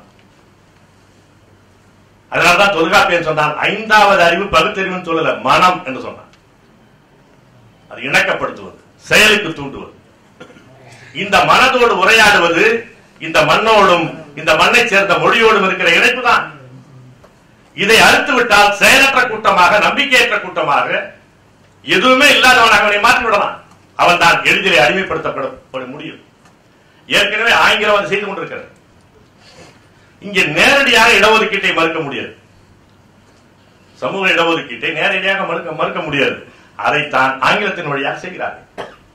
அதனால்தான் தொல்காப்பியன் சொன்னான் ஐந்தாவது அறிவு பகுத்தறிவுன்னு சொல்லல மனம் என்று சொன்னான் அது இணக்கப்படுத்துவது செயலுக்கு தூண்டுவது இந்த மனதோடு உரையாடுவது இந்த மண்ணோடும் இந்த மண்ணை சேர்ந்த மொழியோடும் இருக்கிற இணைப்பு தான் இதை அறுத்து விட்டால் செயலற்ற கூட்டமாக நம்பிக்கையற்ற கூட்டமாக எதுவுமே இல்லாதவனாக அவனை மாற்றி விடலாம் அவன் தான் எளிதிலே அடிமைப்படுத்தப்பட முடியும் ஏற்கனவே ஆங்கிலம் அதை செய்து கொண்டிருக்கிறது இங்கே நேரடியாக இடஒதுக்கீட்டை மறுக்க முடியாது சமூக இடஒதுக்கீட்டை நேரடியாக மறுக்க மறுக்க முடியாது அதைத்தான் ஆங்கிலத்தின் வழியாக செய்கிறார்கள்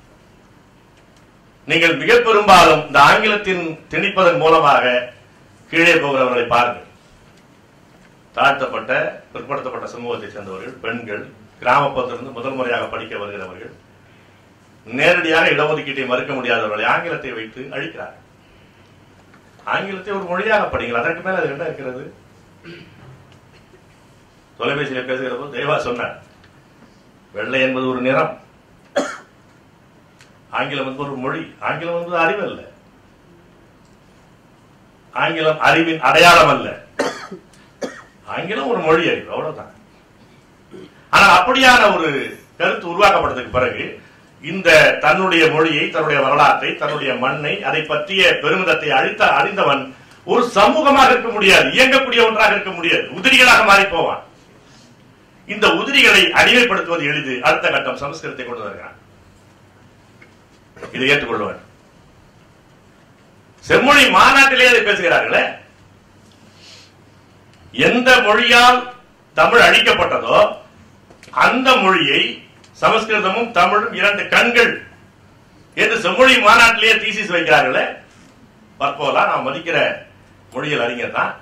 நீங்கள் மிக பெரும்பாலும் இந்த ஆங்கிலத்தின் திணிப்பதன் மூலமாக கீழே போகிறவர்களை பாருங்கள் தாழ்த்தப்பட்ட பிற்படுத்தப்பட்ட சமூகத்தை சேர்ந்தவர்கள் பெண்கள் கிராமப்புறத்திலிருந்து முதல் முறையாக படிக்க வருகிறவர்கள் நேரடியாக இடஒதுக்கீட்டை மறுக்க முடியாதவர்களை ஆங்கிலத்தை வைத்து அழிக்கிறார்கள் ஆங்கிலத்தை ஒரு மொழியாக படிங்கள் அதற்கு மேல அது என்ன இருக்கிறது தொலைபேசியில பேசுகிற போது தெய்வா சொன்னார் வெள்ளை என்பது ஒரு நிறம் ஆங்கிலம் என்பது ஒரு மொழி ஆங்கிலம் என்பது அறிவு அல்ல ஆங்கிலம் அறிவின் அடையாளம் அல்ல ஆங்கிலம் ஒரு மொழி அறிவு அவ்வளவுதான் ஆனால் அப்படியான ஒரு கருத்து உருவாக்கப்பட்டதுக்கு பிறகு இந்த தன்னுடைய மொழியை தன்னுடைய வரலாற்றை தன்னுடைய மண்ணை அதை பற்றிய பெருமிதத்தை அழித்த அறிந்தவன் ஒரு சமூகமாக இருக்க முடியாது இயங்கக்கூடிய ஒன்றாக இருக்க முடியாது உதிரிகளாக மாறி போவான் இந்த உதிரிகளை அடிமைப்படுத்துவது எளிது அடுத்த கட்டம் சமஸ்கிருதத்தை கொண்டு வருகிறான் இதை ஏற்றுக்கொள்ள வேண்டும் செம்மொழி மாநாட்டிலே அதை பேசுகிறார்களே எந்த மொழியால் தமிழ் அழிக்கப்பட்டதோ அந்த மொழியை சமஸ்கிருதமும் தமிழும் இரண்டு கண்கள் என்று செம்மொழி மாநாட்டிலேயே தீசிஸ் வைக்கிறார்களே பற்போலா நான் மதிக்கிற மொழியில் அறிஞர் தான்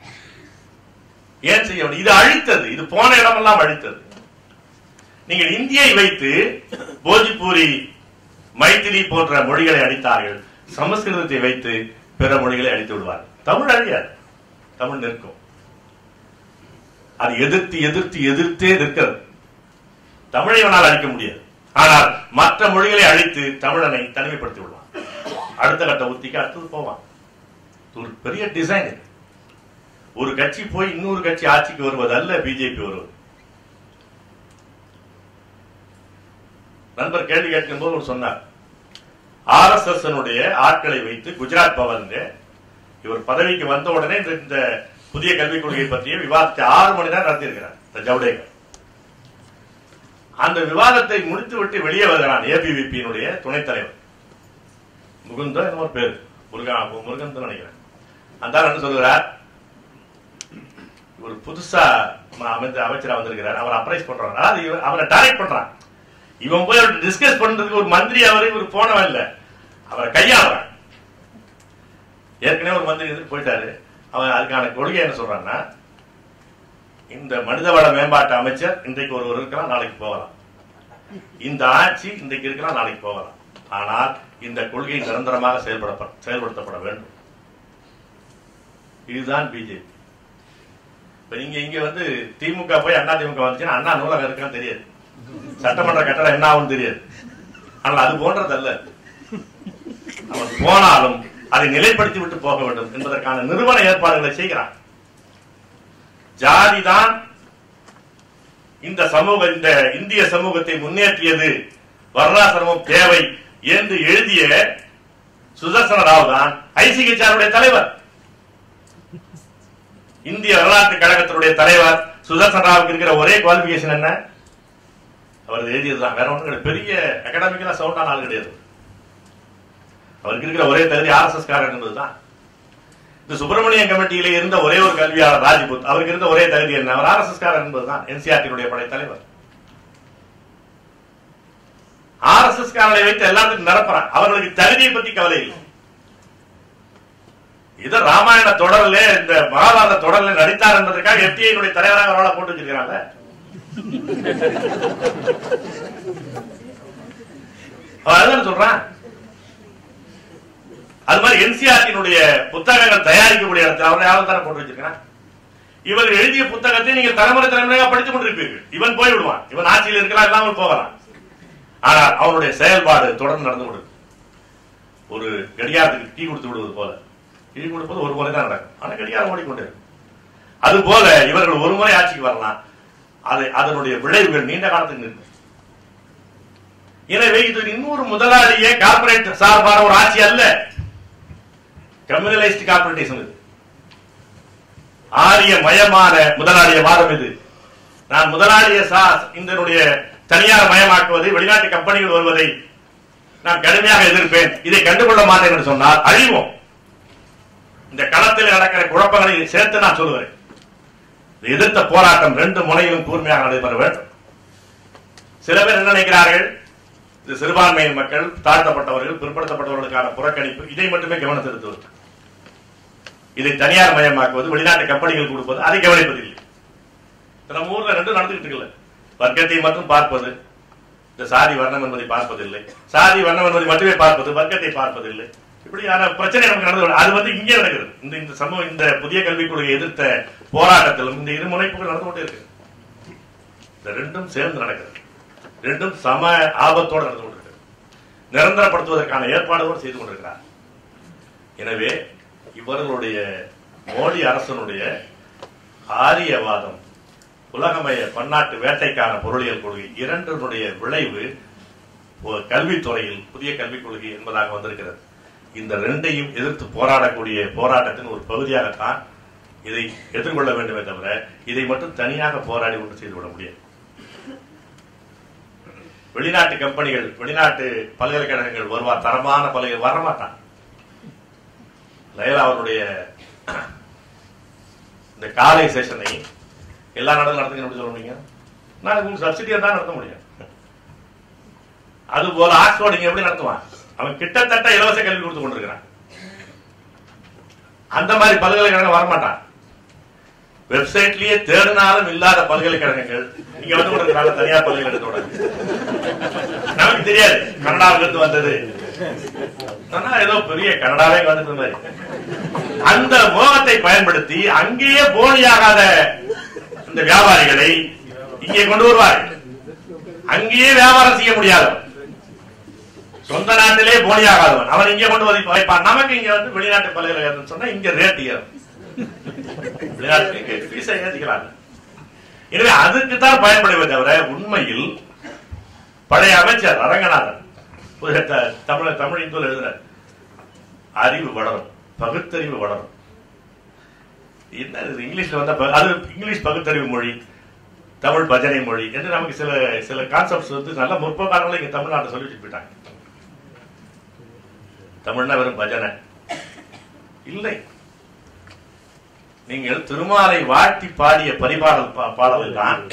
ஏன் செய்ய முடியும் இது அழித்தது இது போன இடமெல்லாம் அழித்தது நீங்கள் இந்தியை வைத்து போஜ்பூரி மைத்திலி போன்ற மொழிகளை அடித்தார்கள் சமஸ்கிருதத்தை வைத்து பிற மொழிகளை அழித்து விடுவார் தமிழ் அழியாது தமிழ் நிற்கும் அது எதிர்த்து எதிர்த்து எதிர்த்தே நிற்கிறது தமிழை அவனால் அழிக்க முடியாது ஆனால் மற்ற மொழிகளை அழித்து தமிழனை தனிமைப்படுத்தி விடலாம் அடுத்த கட்ட உத்திக்கு அடுத்தது போவான் இது ஒரு பெரிய டிசைன் இது ஒரு கட்சி போய் இன்னொரு கட்சி ஆட்சிக்கு வருவது அல்ல பிஜேபி வருவது நண்பர் கேள்வி கேட்கும் போது ஒரு சொன்னார் ஆர் எஸ் எஸ் ஆட்களை வைத்து குஜராத் பவன்ல இவர் பதவிக்கு வந்த உடனே இந்த- இந்த புதிய கல்விக் கொள்கை பற்றிய விவாதத்தை ஆறு மணி நேரம் நடத்தியிருக்கிறார் இந்த ஜவடேகர் அந்த விவாதத்தை முடித்துவிட்டு வெளியே வருகிறான் ஏபிவிபியினுடைய துணைத் தலைவர் முகுந்தா என்னமோ ஒரு பேரு முருகன் முருகன் தான் நினைக்கிறேன் அந்த ஆள் என்ன சொல்லுகிறார் இவர் புதுசா ம- அமைச்ச அமைச்சரா வந்திருக்கிறார் அவர் அப்ரைஸ் பண்றாரு அதாவது இவர் அவரை டைரக்ட் பண்றான் இவன் போய் அவர் டிஸ்கஸ் பண்றதுக்கு ஒரு மந்திரி அவரு இவர் போனவன் இல்ல அவரை கையாளுறான் ஏற்கனவே ஒரு மந்திரி இருந்துட்டு போயிட்டாரு அவன் அதுக்கான கொள்கை என்ன சொல்றான்னா இந்த மனிதவள மேம்பாட்டு அமைச்சர் இன்றைக்கு ஒருவர் இருக்கலாம் நாளைக்கு போகலாம் இந்த ஆட்சி இன்றைக்கு இருக்கலாம் நாளைக்கு போகலாம் ஆனால் இந்த கொள்கை நிரந்தரமாக செயல்பட செயல்படுத்தப்பட வேண்டும் இதுதான் பிஜேபி இப்ப நீங்க இங்க வந்து திமுக போய் அண்ணா திமுக வந்துச்சுன்னா அண்ணா நூலகம் இருக்கான்னு தெரியாது சட்டமன்ற கட்டடம் என்ன ஆகும் தெரியாது ஆனால் அது போன்றதல்ல அவன் போனாலும் அதை நிலைப்படுத்தி விட்டு போக வேண்டும் என்பதற்கான நிறுவன ஏற்பாடுகளை செய்கிறான் ஜாதிதான் இந்த சமூக இந்த இந்திய சமூகத்தை முன்னேற்றியது வர்ணாசிரமம் தேவை என்று எழுதிய சுதர்சன ராவ் தான் ஐசிகேச்சாருடைய தலைவர் இந்திய வரலாற்று கழகத்தினுடைய தலைவர் சுதர்சன ராவுக்கு இருக்கிற ஒரே குவாலிபிகேஷன் என்ன அவர் எழுதியதுதான் வேற ஒன்றும் கிடையாது பெரிய அகாடமிக்கலா சவுண்டான ஆள் கிடையாது அவருக்கு இருக்கிற ஒரே தகுதி ஆர் எஸ் எஸ் காரன் என்பதுதான் இந்த சுப்பிரமணியம் கமிட்டியிலே இருந்த ஒரே ஒரு கல்வியாளர் ராஜ்புத் அவருக்கு இருந்த ஒரே தகுதி என்ன அவர் ஆர் எஸ் எஸ் காரர் என்பதுதான் என்சிஆர்டியுடைய படை தலைவர் ஆர் எஸ் எஸ் காரனை வைத்து எல்லாத்துக்கும் நிரப்புறான் அவர்களுக்கு தகுதியை பத்தி கவலை இல்லை இது ராமாயண தொடர்ல இந்த மகாபாரத தொடர்ல நடித்தார் என்பதற்காக எஃப்டிஐனுடைய தலைவராக அவரால் போட்டு வச்சிருக்கிறாங்க அவன் அதுதான் சொல்றான் அது மாதிரி என்சிஆர்டியினுடைய புத்தகங்கள் தயாரிக்கக்கூடிய இடத்துல அவரை யாரும் தானே போட்டு வச்சிருக்கான் இவர் எழுதிய புத்தகத்தை நீங்கள் தலைமுறை தலைமுறையாக படித்துக் கொண்டிருப்பீர்கள் இவன் போய் விடுவான் இவன் ஆட்சியில் இருக்கலாம் இல்லாமல் போகலாம் ஆனால் அவனுடைய செயல்பாடு தொடர்ந்து நடந்து கொண்டு ஒரு கடிகாரத்துக்கு டீ கொடுத்து விடுவது போல டீ கொடுப்பது ஒரு முறை தான் நடக்கும் ஆனா கடிகாரம் ஓடிக்கொண்டே இருக்கும் அது போல இவர்கள் ஒரு முறை ஆட்சிக்கு வரலாம் அது அதனுடைய விளைவுகள் நீண்ட காலத்துக்கு நிற்கும் எனவே இது இன்னொரு முதலாளிய கார்பரேட் சார்பான ஒரு ஆட்சி அல்ல கம்யூனலைஸ்ட் கார்பரேட்டிசம் இது ஆரிய மயமான முதலாளிய வாதம் இது நான் முதலாளிய சா இதனுடைய தனியார் மயமாக்குவதை வெளிநாட்டு கம்பெனிகள் வருவதை நான் கடுமையாக எதிர்ப்பேன் இதை கண்டுகொள்ள மாட்டேன் என்று சொன்னால் அழிவோம் இந்த களத்தில் நடக்கிற குழப்பங்களை சேர்த்து நான் சொல்லுவேன் இதை எதிர்த்த போராட்டம் ரெண்டு முனையிலும் கூர்மையாக நடைபெற வேண்டும் சில பேர் என்ன நினைக்கிறார்கள் இது சிறுபான்மையின் மக்கள் தாழ்த்தப்பட்டவர்கள் பிற்படுத்தப்பட்டவர்களுக்கான புறக்கணிப்பு இதை மட்டுமே கவனம் செலுத்துவது இதை தனியார் மயமாக்குவது வெளிநாட்டு கம்பெனிகள் கொடுப்பது அதை கவனிப்பதில்லை இப்ப நம்ம ஊர்ல ரெண்டும் நடந்துகிட்டு இருக்குல்ல வர்க்கத்தை மட்டும் பார்ப்பது இந்த சாதி வர்ணம் என்பதை பார்ப்பதில்லை சாதி வர்ணம் என்பதை மட்டுமே பார்ப்பது வர்க்கத்தை பார்ப்பதில்லை இப்படியான பிரச்சனை நமக்கு நடந்து கொண்டு- அது வந்து இங்கே நடக்கிறது இந்த இந்த சமூக இந்த புதிய கல்விக் கொள்கையை எதிர்த்த போராட்டத்திலும் இந்த இரு முனைப்புகள் நடந்து கொண்டே இருக்கு இந்த ரெண்டும் சேர்ந்து நடக்கிறது ரெண்டும் சம ஆபத்தோடு நடந்து கொண்டிருக்கிறது நிரந்தரப்படுத்துவதற்கான ஏற்பாடுகள் செய்து கொண்டிருக்கிறார் எனவே இவர்களுடைய மோடி அரசனுடைய ஆரியவாதம் உலகமய பன்னாட்டு வேட்டைக்கான பொருளியல் கொள்கை இரண்டினுடைய விளைவு ஒரு கல்வித்துறையில் புதிய கல்விக் கொள்கை என்பதாக வந்திருக்கிறது இந்த ரெண்டையும் எதிர்த்து போராடக்கூடிய போராட்டத்தின் ஒரு பகுதியாகத்தான் இதை எதிர்கொள்ள வேண்டுமே தவிர இதை மட்டும் தனியாக போராடி ஒன்று செய்துவிட முடியாது வெளிநாட்டு கம்பெனிகள் வெளிநாட்டு பல்கலைக்கழகங்கள் வருவார் தரமான பல்கலை வரமாட்டான் லயலா அவருடைய இந்த காலை செஷனை எல்லா நாடும் நடத்துங்க எப்படி சொல்ல முடியுங்க நான் உங்களுக்கு சப்சிடியா தான் நடத்த முடியும் அது போல ஆக்ஸ்போர்ட் இங்க எப்படி நடத்துவான் அவன் கிட்டத்தட்ட இலவச கல்வி கொடுத்து கொண்டிருக்கிறான் அந்த மாதிரி பல்கலைக்கழகம் வரமாட்டான் வெப்சைட்லயே தேடினாலும் இல்லாத பல்கலைக்கழகங்கள் இங்க வந்து கொண்டிருக்கிறாங்க தனியார் பல்கலைக்கழகத்தோட நமக்கு தெரியாது கனடாவில இருந்து வந்தது ஆனா ஏதோ பெரிய கனடாவே வந்துட்டு மாதிரி அந்த மோகத்தை பயன்படுத்தி அங்கேயே போலியாகாத இந்த வியாபாரிகளை இங்கே கொண்டு வருவார்கள் அங்கேயே வியாபாரம் செய்ய முடியாது சொந்த நாட்டிலே போலியாகாதவன் அவன் இங்கே கொண்டு வந்து வைப்பான் நமக்கு இங்க வந்து வெளிநாட்டு பல்கலைக்கழகம் சொன்னா இங்க ரேட் ஏறும் வெளிநாட்டுக்கு ஃபீஸை ஏற்றிக்கிறாங்க எனவே அதுக்கு தான் பயன்படுவே தவிர உண்மையில் பழைய அமைச்சர் அரங்கநாதன் ஒரு த- தமிழ் தமிழ் இந்துல எழுதுற அறிவு வளரும் பகுத்தறிவு வளரும் என்ன இது இங்கிலீஷ்ல வந்த ப- அது இங்கிலீஷ் பகுத்தறிவு மொழி தமிழ் பஜனை மொழி என்று நமக்கு சில சில கான்செப்ட்ஸ் வந்து நல்ல முற்போக்காரங்களும் இங்க தமிழ்நாட்டை சொல்லி வச்சுட்டு போயிட்டாங்க தமிழ்னா வெறும் பஜனை இல்லை நீங்கள் திருமாலை வாழ்த்தி பாடிய பரிபாடல் பா- பாடல் தான்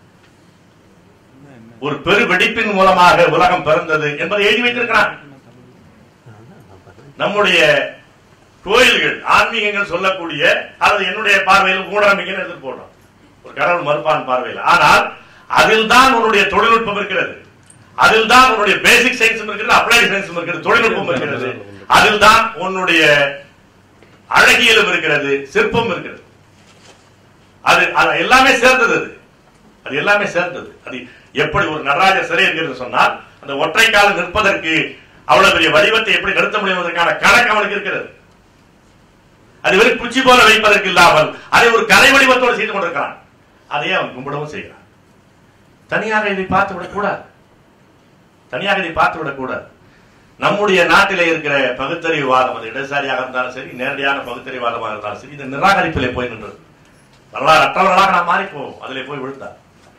ஒரு பெரு வெடிப்பின் மூலமாக உலகம் பிறந்தது என்பதை எழுதி வைத்திருக்கிறான் நம்முடைய கோயில்கள் ஆன்மீகங்கள் சொல்லக்கூடிய அல்லது என்னுடைய பார்வையில் ஊடகமிகள் எடுத்து போடுறோம் ஒரு கடவுள் மறுப்பான் பார்வையில் ஆனால் அதில் தான் உன்னுடைய தொழில்நுட்பம் இருக்கிறது அதில் தான் உன்னுடைய பேசிக் சயின்ஸும் இருக்கிறது அப்ளைட் சயின்ஸும் இருக்கிறது தொழில்நுட்பம் இருக்கிறது அதில் தான் உன்னுடைய அழகியலும் இருக்கிறது சிற்பம் இருக்கிறது அது அது எல்லாமே சேர்ந்தது அது அது எல்லாமே சேர்ந்தது அது எப்படி ஒரு நடராஜ சிலை இருக்கிறது சொன்னால் அந்த ஒற்றை காலம் நிற்பதற்கு அவ்வளவு பெரிய வடிவத்தை எப்படி நிறுத்த முடியும் என்பதற்கான கணக்கு அவனுக்கு இருக்கிறது அது வெறும் குச்சி போல வைப்பதற்கு இல்லாமல் அதை ஒரு கலை வடிவத்தோடு செய்து கொண்டிருக்கிறான் அதையே அவன் கும்பிடவும் செய்கிறான் தனியாக இதை பார்த்து விடக்கூடாது தனியாக இதை பார்த்து விடக்கூடாது நம்முடைய நாட்டிலே இருக்கிற பகுத்தறிவுவாதம் அது இடதுசாரியாக இருந்தாலும் சரி நேரடியான பகுத்தறிவுவாதமாக இருந்தாலும் சரி இந்த நிராகரிப்பிலே போய் நின்றது வரலாறு அற்றவர்களாக நாம் மாறி போவோம் அதிலே போய் விழுந்தார்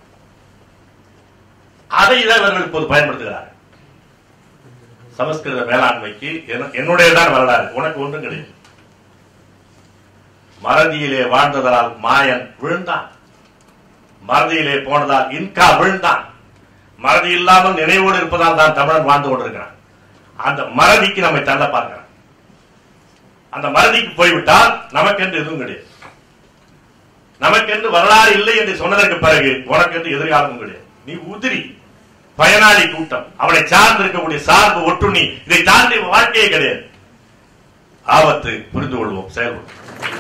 அதை இதை இவர்கள் இப்போது பயன்படுத்துகிறார் சமஸ்கிருத மேலாண்மைக்கு என்ன- என்னுடையதான் வரலாறு உனக்கு ஒன்றும் கிடையாது மறதியிலே வாழ்ந்ததால் மாயன் விழுந்தான் மறதியிலே போனதால் இன்கா விழுந்தான் மறதி இல்லாமல் நினைவோடு இருப்பதால் தான் தமிழன் வாழ்ந்து கொண்டிருக்கிறான் அந்த மறதிக்கு நம்மை தள்ள பார்க்கிறான் அந்த மறதிக்கு போய்விட்டால் நமக்கென்று எதுவும் கிடையாது நமக்கென்று வரலாறு இல்லை என்று சொன்னதற்கு பிறகு உனக்கென்று எதிர்காலமும் கிடையாது நீ உதிரி பயனாளி கூட்டம் அவனை சார்ந்து இருக்கக்கூடிய சார்பு ஒட்டுண்ணி இதை தாண்டி வாழ்க்கையே கிடையாது ஆபத்து புரிந்து கொள்வோம் செயல்படுவோம்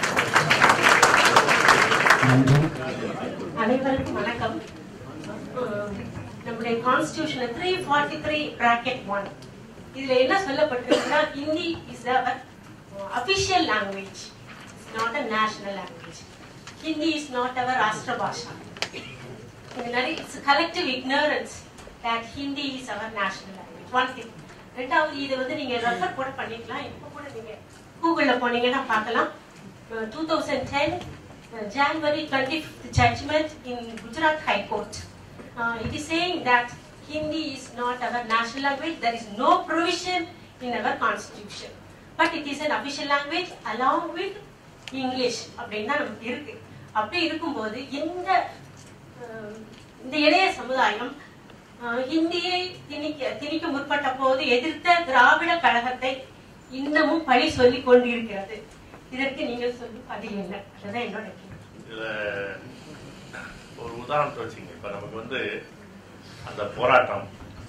அனைவருக்கும் வணக்கம் அஹ் நம்முடைய constitution three forty three bracket one இதுல என்ன சொல்லப்பட்டிருக்குன்னா Hindi is our official language it's not a national language Hindi is not our rashtra bhasha இது நிறைய it's collective ignorance that Hindi is our national language one thing ரெண்டாவது இது வந்து நீங்க ரெஃபர் கூட பண்ணிக்கலாம் இப்போ கூட நீங்க கூகுள்ல போனீங்கன்னா பார்க்கலாம் two thousand ten January 25th judgment in Gujarat High Court. Uh, it is saying that Hindi is not our national language. There is no provision in our constitution. But it is an official language along with English. அப்படின்னு தான் நமக்கு இருக்கு அப்படி இருக்கும்போது இந்த அஹ், இந்த இளைய சமுதாயம் அஹ், ஹிந்தியை திணிக்க திணிக்க முற்பட்ட போது எதிர்த்த திராவிட கழகத்தை இன்னமும் பழி சொல்லிக் கொண்டிருக்கிறது இதற்கு நீங்கள் சொல்லும் பதில் என்ன அதுதான் என்னோட கேள்வி இதுல ஒரு உதாரணத்தை வச்சுங்க இப்ப நமக்கு வந்து அந்த போராட்டம்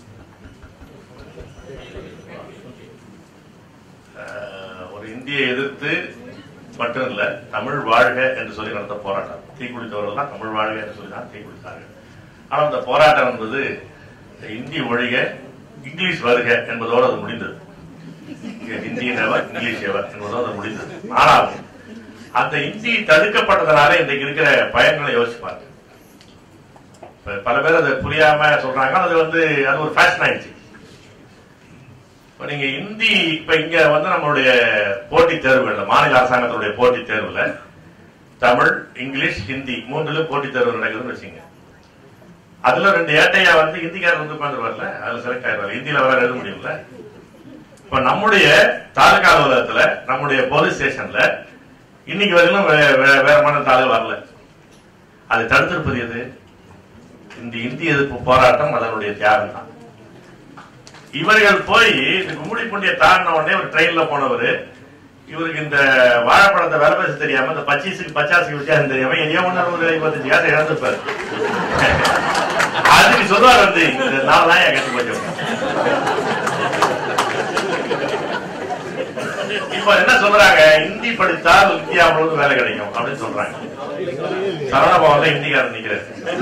அஹ், ஒரு இந்தியை எதிர்த்து மட்டும் இல்ல தமிழ் வாழ்க என்று சொல்லி நடந்த போராட்டம் தீக்குளித்தவர்கள் தமிழ் வாழ்க என்று சொல்லி தான் தீக்குளித்தார்கள் ஆனா அந்த போராட்டம் என்பது இந்தி ஒழிக இங்கிலீஷ் வருக என்பதோடு அது முடிந்தது இங்க ஹிந்தி எவர் இங்கிலீஷ் எவர் என்பதோடு அது முடிந்தது ஆனால் அந்த இந்தி தடுக்கப்பட்டதனால இன்றைக்கு இருக்கிற பயன்களை யோசிப்பாங்க இப்ப பல பேர் அதை புரியாம சொல்றாங்க அது வந்து அது ஒரு ஃபேஷன் ஆயிடுச்சு இப்ப நீங்க இந்தி இப்ப இங்க வந்து நம்மளுடைய போட்டித் தேர்வுகள்ல மாநில அரசாங்கத்துடைய போட்டித் தேர்வுல தமிழ் இங்கிலீஷ் ஹிந்தி மூன்றுலயும் போட்டித் தேர்வு நடக்குதுன்னு வச்சுங்க அதுல ரெண்டு ஏட்டையா வந்து ஹிந்திக்காரர் வந்து உட்காந்துருவார்ல அதுல செலக்ட் ஆயிடுவார் ஹிந்தியில வர எழுத முடியும்ல இப்ப நம்முடைய தாலுகா அலுவலகத்துல நம்முடைய போலீஸ் ஸ்டேஷன்ல இன்னைக்கு வரையிலும் வே- வே- வேற மாநில ஆளு வரல அதை தடுத்திருப்பது எது இந்த இந்திய எதிர்ப்பு போராட்டம் அதனுடைய தியாகம் தான் இவர்கள் போய் இந்த கும்முடி பூண்டிய தாண்டின உடனே ஒரு ட்ரெயின்ல போனவர் இவருக்கு இந்த வாழைப்பழத்தை விலை பேச தெரியாம இந்த பச்சீஸுக்கு பச்சாசுக்கு வித்தியாசம் தெரியாம எதையோ ஒன்று ஒரு இருபத்தஞ்சு காசு இழந்துப்பாரு அதுக்கு சொல்லுவார் வந்து இந்த நாள் தான் என் கட்டு போச்சு இப்போ என்ன சொல்றாங்க ஹிந்தி படித்தால் இந்தியா முழுவதும் வேலை கிடைக்கும் அப்படின்னு சொல்றாங்க சரவண பவன்ல ஹிந்திக்காரன் நிக்கிறாரு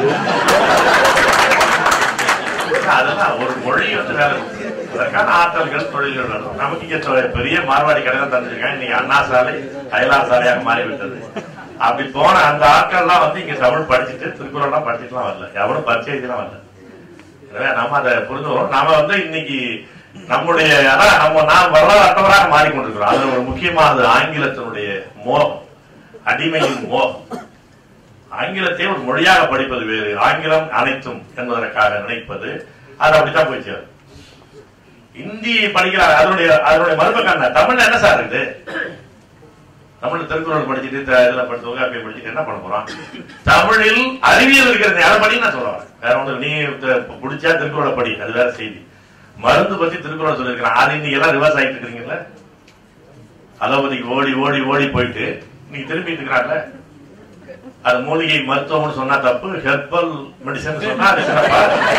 அதெல்லாம் ஒரு மொழி வந்து வேலை கொடுக்குது. அதற்கான ஆற்றல்கள் தொழில்கள் வேணும் நமக்கு இங்க தொ- பெரிய மார்வாடி கடை தான் தந்துருக்காங்க இன்னைக்கு அண்ணா சாலை அயலா சாலையாக மாறிவிட்டது அப்படி போன அந்த ஆட்கள்லாம் வந்து இங்க தமிழ் படிச்சுட்டு திருக்குறள்லாம் படிச்சுட்டுலாம் வரல எவனும் பரிச்சயத்துலாம் வரல எனவே நம்ம அதை புரிஞ்சுக்கிறோம் நாம வந்து இன்னைக்கு நம்முடைய அதான் நம்ம நாம் வரலாறு அட்டவராக மாறிக்கொண்டிருக்கிறோம் அதுல ஒரு முக்கியமானது ஆங்கிலத்தினுடைய மோகம் அடிமையின் மோகம் ஆங்கிலத்தை ஒரு மொழியாக படிப்பது வேறு ஆங்கிலம் அனைத்தும் என்பதற்காக நினைப்பது அது அப்படித்தான் போய் சேரும் இந்தி படிக்கிறார் அதனுடைய அதனுடைய மறுபக்கம் என்ன தமிழ்ல என்ன சார் இருக்குது தமிழ்ல திருக்குறள் படிச்சுட்டு த- இதுல படிச்சு தொல்காப்பியம் படிச்சுட்டு என்ன பண்ண போறான் தமிழில் அறிவியல் இருக்கிறது அதை படி நான் சொல்றேன் வேற ஒன்று நீ த- பிடிச்சா திருக்குறளை படி அது வேற செய்தி மருந்து பத்தி திருக்குறள் சொல்லியிருக்கிறேன் அது இன்னைக்கு எல்லாம் ரிவர்ஸ் ஆகிட்டு இருக்கிறீங்கல்ல அலோபதிக்கு ஓடி ஓடி ஓடி போயிட்டு நீங்க திரும்பிட்டு இருக்கிறாங்கல்ல அது மூலிகை மருத்துவம்னு சொன்னா தப்பு ஹெர்பல் மெடிசன் சொன்னா அது சிறப்பா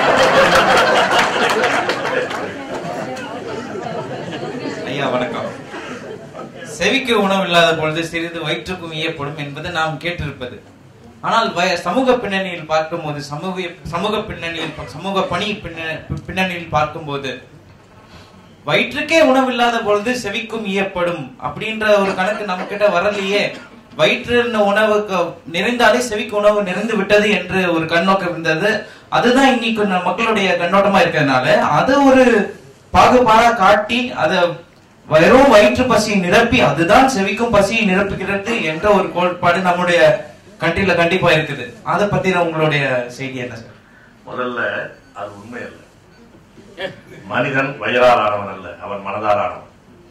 ஐயா வணக்கம் செவிக்கு உணவு இல்லாத பொழுது சிறிது வயிற்றுக்கும் இயப்படும் என்பது நாம் கேட்டிருப்பது ஆனால் வய- சமூக பின்னணியில் பார்க்கும்போது சமூக சமூக பின்னணியில் சமூக பணி பின்ன- பின்னணியில் பார்க்கும்போது வயிற்றுக்கே உணவு இல்லாத பொழுது செவிக்கும் இயப்படும் அப்படின்ற ஒரு கணக்கு நம்ம கிட்ட வரலையே வயிற்று உணவுக்கு நிறைந்தாலே செவிக்கு உணவு நிறைந்து விட்டது என்று ஒரு கண்ணோக்கம் இருந்தது அதுதான் இன்னைக்கு நம்ம மக்களுடைய கண்ணோட்டமா இருக்கிறதுனால அது ஒரு பாகுபாடா காட்டி அதை வெறும் வயிற்று பசியை நிரப்பி அதுதான் செவிக்கும் பசியை நிரப்புகிறது என்ற ஒரு கோட்பாடு நம்முடைய கண்ட்ரில கண்டிப்பா இருக்குது அதை பத்தி உங்களுடைய செய்தி என்ன சார் முதல்ல அது உண்மை அல்ல மனிதன் வயிறால் ஆனவன் அல்ல அவன் மனதால் ஆனவன்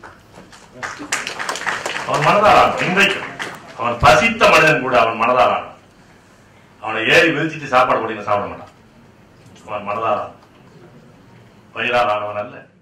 அவன் மனதால் ஆனவன் இன்றைக்கு அவன் பசித்த மனிதன் கூட அவன் மனதால் ஆனவன் அவனை ஏறி விரிச்சிட்டு சாப்பாடு போட்டீங்கன்னா சாப்பிட மாட்டான் அவன் மனதால் ஆனவன் வயிறால் ஆனவன் அல்ல